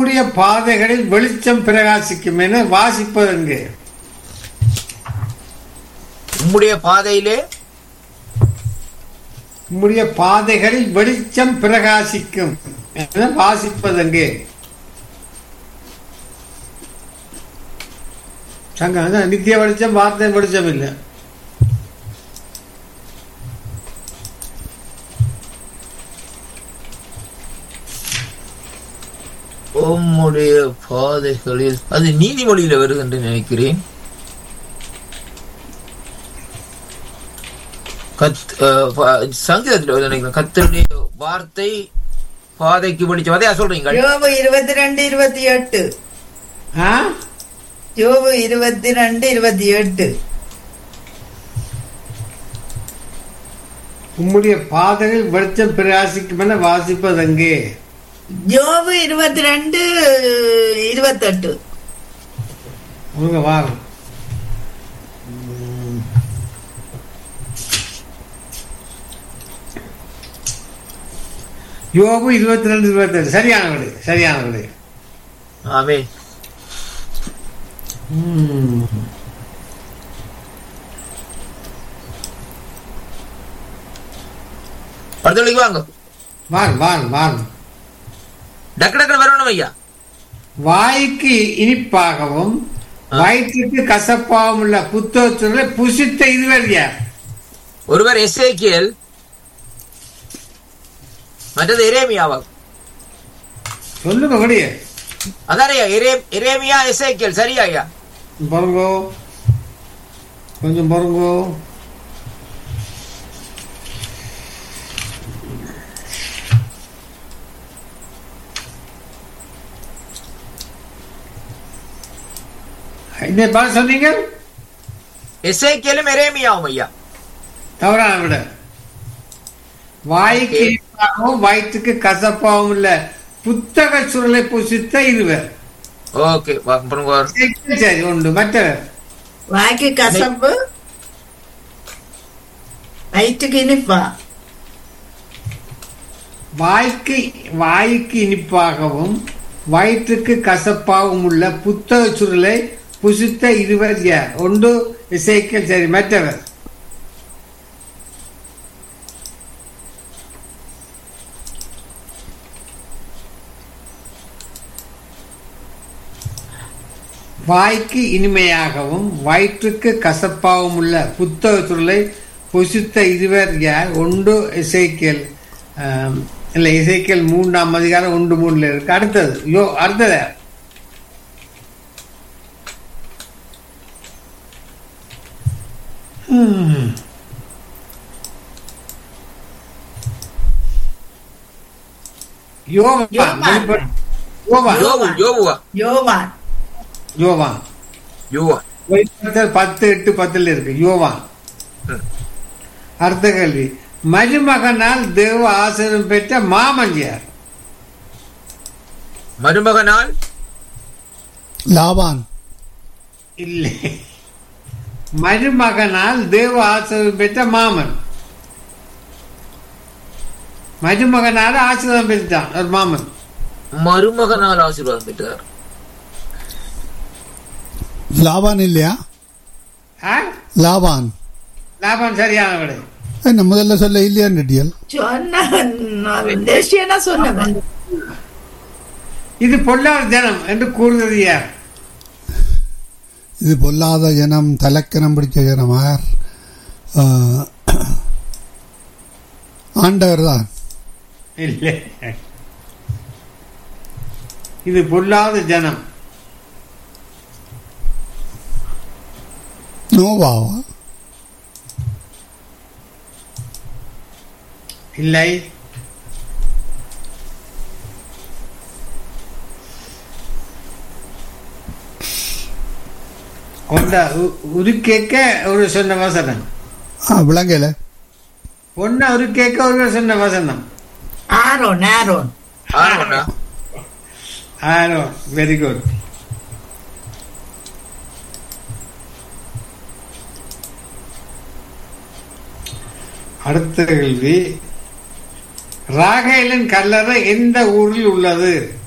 உம்முடைய பாதைகளில் வெளிச்சம் பிரகாசிக்கும் என வாசிப்பதெங்கு உம்முடைய பாதையிலே உம்முடைய பாதைகளில் வெளிச்சம் பிரகாசிக்கும் என வாசிப்பதெங்கு சங்கம் அதான் நித்திய வெளிச்சம் வார்த்தை வெளிச்சம் இல்லை உம்முடைய பாதைகளில் அது நீதிமொழியில வருது என்று நினைக்கிறேன் கத் அஹ், பா- சங்கீதத்தில் வருது நினைக்கிறேன் கத்தருடைய வார்த்தை பாதைக்கு வெளிச்சம் அதையா சொல்றீங்க யோபு இருபத்தி ரெண்டு இருபத்தி எட்டு ஆ யோபு இருபத்தி ரெண்டு இருபத்தி எட்டு உம்முடைய பாதைகளில் வெளிச்சம் பிரகாசிக்கும் என வாசிப்பதெங்கு யோபு இருபத்தி ரெண்டு இருபத்தெட்டு உங்க வாங்க யோபு இருபத்தி ரெண்டு இருபத்தெட்டு சரியான விடு சரியான விடு ஆமே அடுத்த வாங்க வாங்க வாங்க வாங்க டக்கு டக்குன்னு வரணும் ஐயா வாய்க்கு இனிப்பாகவும் வயிற்றுக்கு கசப்பாகவும் உள்ள புத்தகத்துல புசித்த இதுவரையா ஒருவர் எஸ்ஏக்கியல் மற்றது எரேமியாவா சொல்லுங்க முடிய அதான் ஐயா எரே- எரேமியா எஸ்ஏக்கியல் சரியா ஐயா பொறுங்கோ கொஞ்சம் பொறுங்கோ என்ன பாட சொன்னீங்க எஸ்ஏக்கியலும் எரேமியாவும் ஐயா தவறான விட வாய்க்கு Okay. இனிப்பாகவும் வயிற்றுக்கு கசப்பாகவும் உள்ள புத்தக சுருளை புசித்த இருவர் ஓகே பாருங்க சரி உண்டு மற்றவர் வாய்க்கு கசப்பு வயிற்றுக்கு இனிப்பா வாய்க்கு வாய்க்கு இனிப்பாகவும் வயிற்றுக்கு கசப்பாகவும் உள்ள புத்தக சுருளை புசித்த இருவர் யார் ஒன்று இசைக்கல் சரி மற்றவர் வாய்க்கு இனிமையாகவும் வயிற்றுக்கு கசப்பாகவும் உள்ள புத்தக சுருளை புசித்த இருவர் யார் ஒன்று இசைக்கல் ஆம், இல்லை இசைக்கல் மூன்றாம் அதிகாரம் ஒன்று மூணுல இருக்கு அடுத்தது யோ அடுத்தது ஹம். யோவான் யோவான். யோவான் யோபு யோபுவா யோவான் யோவான் யோவா வெளிப்படுத்தல் பத்து எட்டு பத்துல இருக்கு யோவான் ம். அடுத்த கேள்வி மருமகனால் தேவ ஆசிரியம் பெற்ற மாமன் யார் மருமகனால் லாபான் இல்லை மருமகனால் தேவ ஆசிரியம் பெற்ற மாமன் மருமகனால ஆசீர்வாதம் பெற்றான் ஒரு மாமன் மருமகனால் ஆசீர்வாதம் பெற்றார் லாபான் இல்லையா ஆ? லாபான் லாபம் சரியான விடை என்ன முதல்ல சொல்ல இல்லையான்னு டியல் சொன்ன தேசியனா சொன்னவன் இது பொல்லாத ஜனம் என்று கூறுகிறது யார் இது பொல்லாத ஜனம் தலக்கணம் பிடிச்ச ஜனமார் ஆண்டவர் தான் இல்லை இது பொல்லாத ஜனம் நோவாவா இல்லை ஒன்றா உருக்கேக்க ஒரு சொன்ன வசனம் ஆ விளங்கல ஒன்னா உருக்கேக்க ஒரு சொன்ன வசனம் ஆரோன் ஆரோன் ஆரோனா ஆரோ வெரி குட் அடுத்த கேள்வி ராகேலின் கல்லறை எந்த ஊரில் உள்ளது